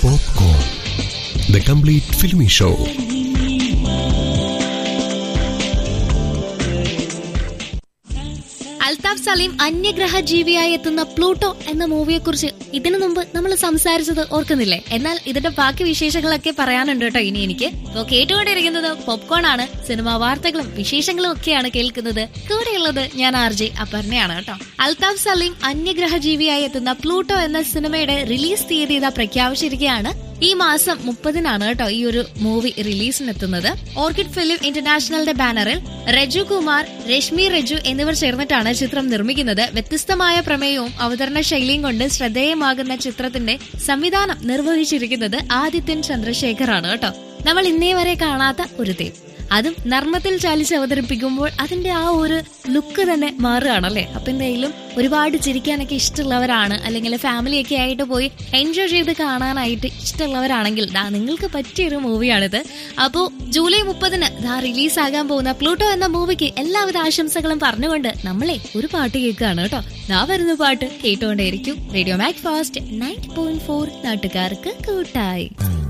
Popcorn. The complete filmy show. Althaf Saleem അന്യഗ്രഹ ജീവിയായി എത്തുന്ന Pluto എന്ന മൂവിയെ കുറിച്ച് ഇതിനു മുമ്പ് നമ്മൾ സംസാരിച്ചത് ഓർക്കുന്നില്ലേ എന്നാൽ ഇതിന്റെ ബാക്കി വിശേഷങ്ങളൊക്കെ പറയാനുണ്ട് കേട്ടോ ഇനി എനിക്ക് അപ്പോൾ കേട്ടുകൊണ്ടിരിക്കുന്നത് പോപ്കോൺ ആണ് സിനിമാ വാർത്തകളും വിശേഷങ്ങളും ഒക്കെയാണ് കേൾക്കുന്നത് കൂടെയുള്ളത് ഞാൻ ആർ ജെ അപർണയാണ് കേട്ടോ അൽതാഫ് സലീം അന്യഗ്രഹ ജീവിയായി എത്തുന്ന പ്ലൂട്ടോ എന്ന സിനിമയുടെ റിലീസ് തീയതി ഇതാ പ്രഖ്യാപിച്ചിരിക്കുകയാണ് ഈ മാസം മുപ്പതിനാണ് കേട്ടോ ഈ ഒരു മൂവി റിലീസിനെത്തുന്നത് ഓർക്കിഡ് ഫിലിം ഇന്റർനാഷണലിന്റെ ബാനറിൽ രജു കുമാർ രശ്മി രജു എന്നിവർ ചേർന്നിട്ടാണ് ചിത്രം നിർമ്മിക്കുന്നത് വ്യത്യസ്തമായ പ്രമേയവും അവതരണ ശൈലിയും കൊണ്ട് ശ്രദ്ധേയമാകുന്ന ചിത്രത്തിന്റെ സംവിധാനം നിർവഹിച്ചിരിക്കുന്നത് ആദിത്യൻ ചന്ദ്രശേഖർ ആണ് കേട്ടോ നമ്മൾ ഇന്നേ വരെ കാണാത്ത ഒരു തേം അതും നർമ്മത്തിൽ ചാലിച്ച് അവതരിപ്പിക്കുമ്പോൾ അതിന്റെ ആ ഒരു ലുക്ക് തന്നെ മാറുകയാണല്ലേ അപ്പൊ എന്തായാലും ഒരുപാട് ചിരിക്കാനൊക്കെ ഇഷ്ടമുള്ളവരാണ് അല്ലെങ്കിൽ ഫാമിലിയൊക്കെ ആയിട്ട് പോയി എൻജോയ് ചെയ്ത് കാണാനായിട്ട് ഇഷ്ടമുള്ളവരാണെങ്കിൽ ദാ നിങ്ങൾക്ക് പറ്റിയൊരു മൂവിയാണിത് അപ്പോൾ ജൂലൈ മുപ്പതിന് ദാ റിലീസാകാൻ പോകുന്ന പ്ലൂട്ടോ എന്ന മൂവിക്ക് എല്ലാവിധ ആശംസകളും പറഞ്ഞുകൊണ്ട് നമ്മളെ ഒരു പാട്ട് കേൾക്കുകയാണ് കേട്ടോ ദാ വരുന്ന പാട്ട് കേട്ടുകൊണ്ടേയിരിക്കും radio Macfast ninety point four നാട്ടുകാർക്ക് കൂട്ടായി